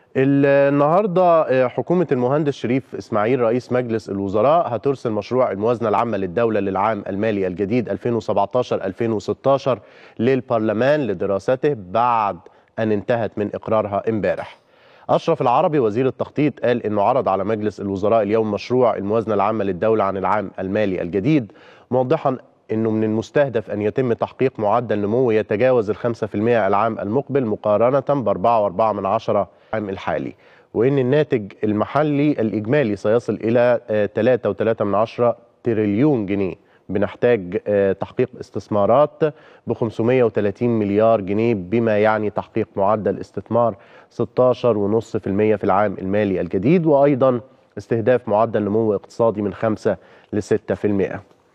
النهارده حكومة المهندس شريف إسماعيل رئيس مجلس الوزراء هترسل مشروع الموازنة العامة للدولة للعام المالي الجديد 2017-2016 للبرلمان لدراسته بعد أن انتهت من إقرارها امبارح. أشرف العربي وزير التخطيط قال إنه عرض على مجلس الوزراء اليوم مشروع الموازنة العامة للدولة عن العام المالي الجديد موضحا انه من المستهدف ان يتم تحقيق معدل نمو يتجاوز ال 5% العام المقبل مقارنه ب 4.4 من عشرة العام الحالي وان الناتج المحلي الاجمالي سيصل الى 3.3 من عشرة تريليون جنيه بنحتاج تحقيق استثمارات ب 530 مليار جنيه بما يعني تحقيق معدل استثمار 16.5% في العام المالي الجديد وايضا استهداف معدل نمو اقتصادي من 5 ل 6%.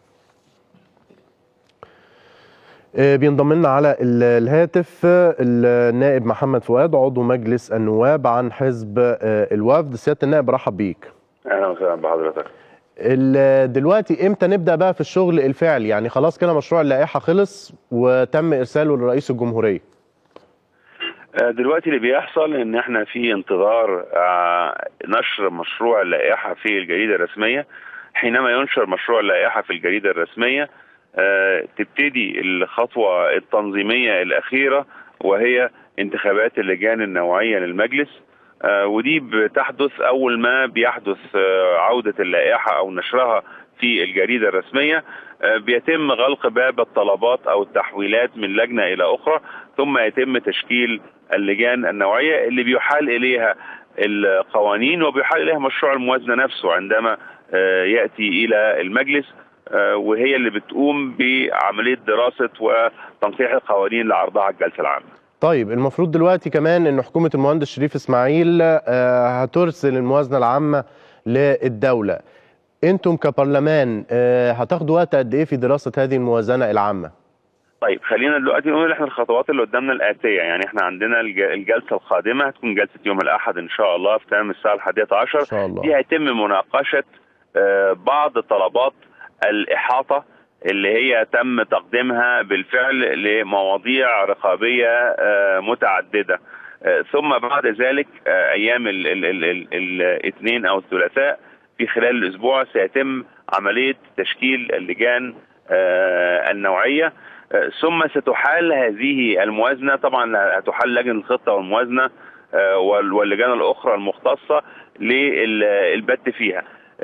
بينضم لنا على الهاتف النائب محمد فؤاد عضو مجلس النواب عن حزب الوفد سياده النائب رحب بيك اهلا وسهلا بحضرتك دلوقتي امتى نبدا بقى في الشغل الفعلي يعني خلاص كده مشروع اللائحه خلص وتم ارساله لرئيس الجمهوريه دلوقتي اللي بيحصل ان احنا في انتظار نشر مشروع اللائحه في الجريده الرسميه حينما ينشر مشروع اللائحه في الجريده الرسميه تبتدي الخطوة التنظيمية الأخيرة وهي انتخابات اللجان النوعية للمجلس ودي بتحدث أول ما بيحدث عودة اللائحة أو نشرها في الجريدة الرسمية بيتم غلق باب الطلبات أو التحويلات من لجنة إلى أخرى ثم يتم تشكيل اللجان النوعية اللي بيحال إليها القوانين وبيحال إليها مشروع الموازنة نفسه عندما يأتي إلى المجلس وهي اللي بتقوم بعمليه دراسه وتنقيح القوانين لعرضها على الجلسه العامه. طيب المفروض دلوقتي كمان ان حكومه المهندس شريف اسماعيل هترسل الموازنه العامه للدوله. انتم كبرلمان هتاخدوا وقت قد ايه في دراسه هذه الموازنه العامه؟ طيب خلينا دلوقتي نقول احنا الخطوات اللي قدامنا الاتيه يعني احنا عندنا الجلسه القادمه هتكون جلسه يوم الاحد ان شاء الله في تمام الساعه الحادية عشر ان شاء الله دي هيتم مناقشه بعض طلبات الإحاطة اللي هي تم تقديمها بالفعل لمواضيع رقابية متعددة ثم بعد ذلك أيام الاثنين أو الثلاثاء في خلال الأسبوع سيتم عملية تشكيل اللجان النوعية ثم ستحال هذه الموازنة طبعا هتحال لجنة الخطة والموازنة واللجان الأخرى المختصة للبت فيها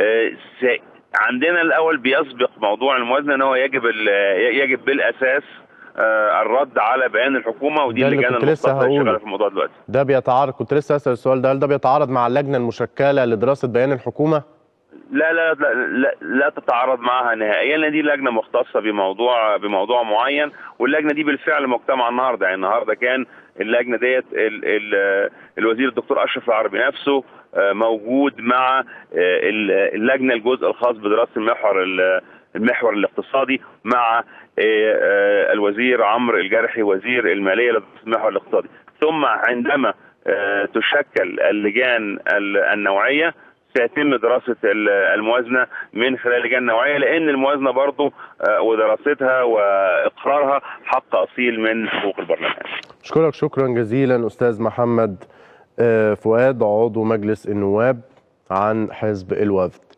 عندنا الاول بيسبق موضوع الموازنه ان هو يجب يجب بالاساس الرد على بيان الحكومه ودي اللجان المختصه اللي شغاله في الموضوع دلوقتي ده بيتعارض كنت لسه اسال السؤال ده هل ده بيتعارض مع اللجنه المشكله لدراسه بيان الحكومه؟ لا لا لا لا, لا تتعارض معها نهائيا لان دي لجنه مختصه بموضوع بموضوع معين واللجنه دي بالفعل مجتمع النهارده يعني النهارده كان اللجنه ديت ال ال الوزير الدكتور اشرف العربي نفسه موجود مع اللجنه الجزء الخاص بدراسه المحور المحور الاقتصادي مع الوزير عمرو الجرحي وزير الماليه لدراسه المحور الاقتصادي ثم عندما تشكل اللجان النوعيه سيتم دراسة الموازنة من خلال لجان نوعية لأن الموازنة برضو ودراستها وإقرارها حق أصيل من حقوق البرلمان أشكرك شكرا جزيلا أستاذ محمد فؤاد عضو مجلس النواب عن حزب الوفد